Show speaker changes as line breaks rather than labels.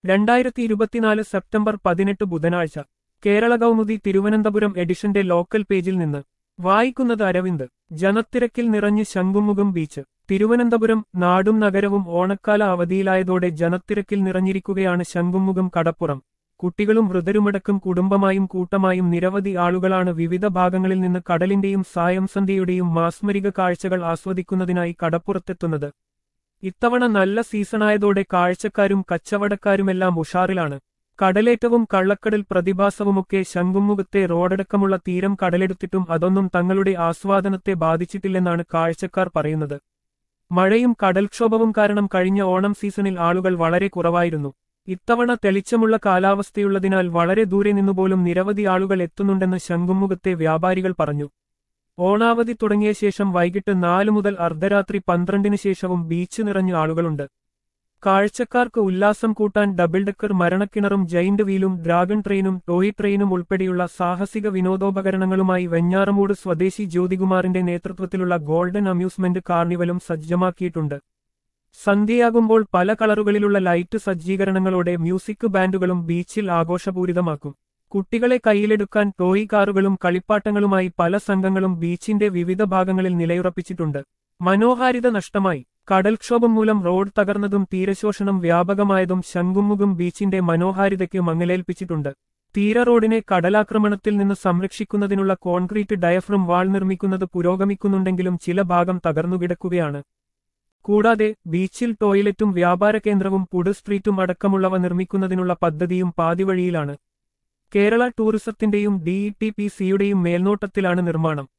രണ്ടായിരത്തി ഇരുപത്തിനാല് സെപ്റ്റംബർ പതിനെട്ട് ബുധനാഴ്ച കേരള കൗമുദി തിരുവനന്തപുരം എഡിഷന്റെ ലോക്കൽ പേജിൽ നിന്ന് വായിക്കുന്നത് അരവിന്ദ് ജനത്തിരക്കിൽ നിറഞ്ഞ് ശംഖുമുഖം ബീച്ച് തിരുവനന്തപുരം നാടും നഗരവും ഓണക്കാല അവധിയിലായതോടെ ജനത്തിരക്കിൽ നിറഞ്ഞിരിക്കുകയാണ് ശംഖുമുഖം കടപ്പുറം കുട്ടികളും വൃതരുമടക്കം കുടുംബമായും കൂട്ടമായും നിരവധി ആളുകളാണ് വിവിധ ഭാഗങ്ങളിൽ നിന്ന് കടലിന്റെയും സായംസന്ധ്യയുടെയും മാസ്മരിക കാഴ്ചകൾ ആസ്വദിക്കുന്നതിനായി കടപ്പുറത്തെത്തുന്നത് ഇത്തവണ നല്ല സീസണായതോടെ കാഴ്ചക്കാരും കച്ചവടക്കാരുമെല്ലാം ഉഷാറിലാണ് കടലേറ്റവും കള്ളക്കടൽ പ്രതിഭാസവുമൊക്കെ ശംഖുമുഖത്തെ റോഡടക്കമുള്ള തീരം കടലെടുത്തിട്ടും അതൊന്നും തങ്ങളുടെ ആസ്വാദനത്തെ ബാധിച്ചിട്ടില്ലെന്നാണ് കാഴ്ചക്കാർ പറയുന്നത് മഴയും കടൽക്ഷോഭവും കാരണം കഴിഞ്ഞ ഓണം സീസണിൽ ആളുകൾ വളരെ കുറവായിരുന്നു ഇത്തവണ തെളിച്ചമുള്ള കാലാവസ്ഥയുള്ളതിനാൽ വളരെ ദൂരെ നിന്നുപോലും നിരവധി ആളുകൾ എത്തുന്നുണ്ടെന്ന് ശംഖുമുഖത്തെ വ്യാപാരികൾ പറഞ്ഞു ഓണാവധി തുടങ്ങിയ ശേഷം വൈകിട്ട് നാലു മുതൽ അർദ്ധരാത്രി പന്ത്രണ്ടിന് ശേഷവും ബീച്ച് നിറഞ്ഞ ആളുകളുണ്ട് കാഴ്ചക്കാർക്ക് ഉല്ലാസം കൂട്ടാൻ ഡബിൾ ഡെക്കർ മരണക്കിണറും ജയിന്റ് വീലും ഡ്രാഗൺ ട്രെയിനും ടോയ് ട്രെയിനും ഉൾപ്പെടെയുള്ള സാഹസിക വിനോദോപകരണങ്ങളുമായി വെഞ്ഞാറമൂട് സ്വദേശി ജ്യോതികുമാറിന്റെ നേതൃത്വത്തിലുള്ള ഗോൾഡൻ അമ്യൂസ്മെന്റ് കാർണിവലും സജ്ജമാക്കിയിട്ടുണ്ട് സന്ധ്യയാകുമ്പോൾ പല കളറുകളിലുള്ള ലൈറ്റ് സജ്ജീകരണങ്ങളോടെ മ്യൂസിക് ബാൻഡുകളും ബീച്ചിൽ ആഘോഷപൂരിതമാക്കും കുട്ടികളെ കയ്യിലെടുക്കാൻ ടോയ് കാറുകളും കളിപ്പാട്ടങ്ങളുമായി പല സംഘങ്ങളും ബീച്ചിന്റെ വിവിധ ഭാഗങ്ങളിൽ നിലയുറപ്പിച്ചിട്ടുണ്ട് മനോഹാരിത നഷ്ടമായി കടൽക്ഷോഭം മൂലം റോഡ് തകർന്നതും തീരശോഷണം വ്യാപകമായതും ശംഖുമുഖം ബീച്ചിന്റെ മനോഹാരിതയ്ക്ക് മങ്ങലേൽപ്പിച്ചിട്ടുണ്ട് തീര റോഡിനെ കടലാക്രമണത്തിൽ നിന്ന് സംരക്ഷിക്കുന്നതിനുള്ള കോൺക്രീറ്റ് ഡയഫ്രം വാൾ നിർമ്മിക്കുന്നത് പുരോഗമിക്കുന്നുണ്ടെങ്കിലും ചില ഭാഗം തകർന്നുകിടക്കുകയാണ് കൂടാതെ ബീച്ചിൽ ടോയ്ലറ്റും വ്യാപാര കേന്ദ്രവും പുഡ് സ്ട്രീറ്റും അടക്കമുള്ളവ നിർമ്മിക്കുന്നതിനുള്ള പദ്ധതിയും പാതിവഴിയിലാണ് കേരള ടൂറിസത്തിന്റെയും ഡിഇ ടി പി സിയുടെയും മേൽനോട്ടത്തിലാണ് നിർമ്മാണം